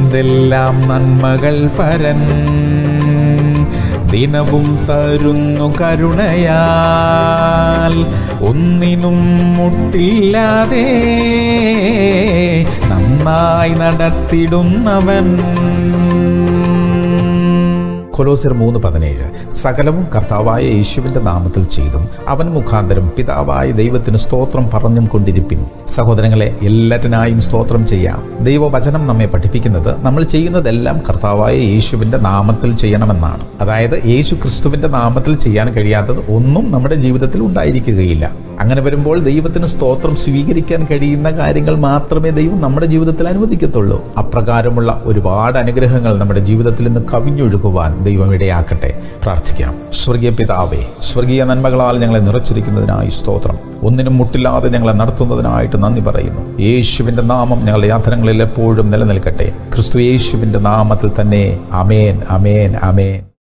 എന്തെല്ലാം നന്മകൾ പരൻ ദിനവും തരുന്നു കരുണയാൽ ഒന്നിനും മുട്ടില്ലാതെ നന്നായി നടത്തിടുന്നവൻ കൊലോസിർ മൂന്ന് പതിനേഴ് സകലവും കർത്താവായ യേശുവിന്റെ നാമത്തിൽ ചെയ്തും അവൻ മുഖാന്തരം പിതാവായ ദൈവത്തിന് സ്തോത്രം പറഞ്ഞും കൊണ്ടിരിപ്പിൻ സഹോദരങ്ങളെ എല്ലാറ്റിനായും സ്തോത്രം ചെയ്യാം ദൈവവചനം നമ്മെ പഠിപ്പിക്കുന്നത് നമ്മൾ ചെയ്യുന്നതെല്ലാം കർത്താവായ യേശുവിന്റെ നാമത്തിൽ ചെയ്യണമെന്നാണ് അതായത് യേശു ക്രിസ്തുവിന്റെ നാമത്തിൽ ചെയ്യാൻ കഴിയാത്തത് ഒന്നും നമ്മുടെ ജീവിതത്തിൽ ഉണ്ടായിരിക്കുകയില്ല അങ്ങനെ വരുമ്പോൾ ദൈവത്തിന് സ്തോത്രം സ്വീകരിക്കാൻ കഴിയുന്ന കാര്യങ്ങൾ മാത്രമേ ദൈവം നമ്മുടെ ജീവിതത്തിൽ അനുവദിക്കത്തുള്ളൂ അപ്രകാരമുള്ള ഒരുപാട് അനുഗ്രഹങ്ങൾ നമ്മുടെ ജീവിതത്തിൽ നിന്ന് കവിഞ്ഞൊഴുകുവാൻ ദൈവം ഇടയാക്കട്ടെ പ്രാർത്ഥിക്കാം സ്വർഗീയ പിതാവേ സ്വർഗീയ നന്മകളാൽ ഞങ്ങളെ നിറച്ചിരിക്കുന്നതിനായി സ്തോത്രം ഒന്നിനും മുട്ടില്ലാതെ ഞങ്ങളെ നടത്തുന്നതിനായിട്ട് നന്ദി പറയുന്നു യേശുവിന്റെ നാമം ഞങ്ങളുടെ യാത്രകളിൽ എപ്പോഴും നിലനിൽക്കട്ടെ ക്രിസ്തു യേശുവിന്റെ നാമത്തിൽ തന്നെ അമേൻ അമേൻ അമേൻ